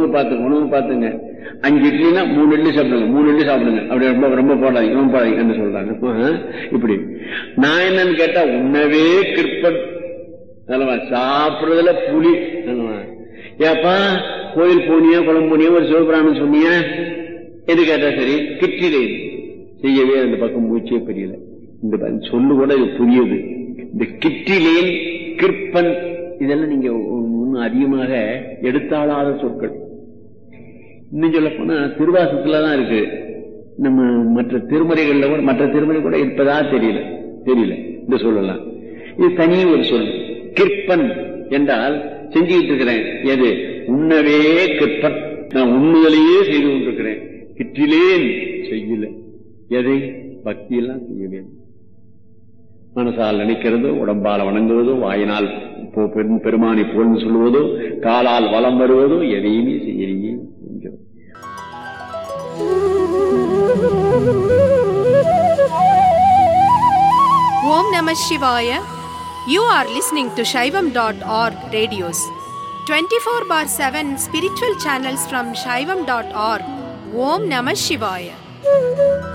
உணவு பார்த்து உணவு பார்த்துங்க அஞ்சு இட்லினா மூணு இட்லி சாப்பிடுங்க மூணு இட்லி சாப்பிடுங்க அப்படி ரொம்ப ரொம்ப போடாதீங்க ரொம்ப போடாதீங்கன்னு சொல்றாங்க ஆஹ், இப்படி நான் என்னன்னு கேட்டா உணவே கிருப்பன் நல்லவா சாப்பிடுறதுல புலி நல்லவா ஏப்பா கோயில் போனியா குளம் போனியா ஒரு சிவபிராமன் சொன்னியா எது கேட்டா சரி கிட்டிலே செய்யவே அந்த பக்கம் மூச்சே புரியல இந்த ப- சொல்லு கூட இது புரியுது இந்த கிட்டிலேன் கிருப்பன் இதெல்லாம் நீங்க இன்னும் அதிகமாக எடுத்தாளாத சொற்கள் இன்னும் சொல்ல போனா திருவாசத்துல தான் இருக்கு நம்ம மற்ற திருமுறைகள்ல கூட மற்ற திருமுறை கூட இருப்பதா தெரியல தெரியல இந்த சொல்லலாம் இது தனி ஒரு சொல் கிற்பன் என்றால் செஞ்சுக்கிட்டு இருக்கிறேன் எது உண்ணவே கிற்பன் நான் உண்ணுதலையே செய்து கொண்டிருக்கிறேன் கிற்றிலேன் செய்யல எதை பக்தியெல்லாம் செய்யலேன் மனசால் நினைக்கிறதோ உடம்பால் வணங்குவதோ வாயினால் போ- பெரும் பெருமானை புகழ்ந்து சொல்லுவதோ காலால் வலம் வருவதோ எதையுமே செய்யலையே என்கிறது Om Namah Shivaya. You are listening to Shaivam.org radios. 24 bar 7 spiritual channels from Shaivam.org. Om Namah Shivaya.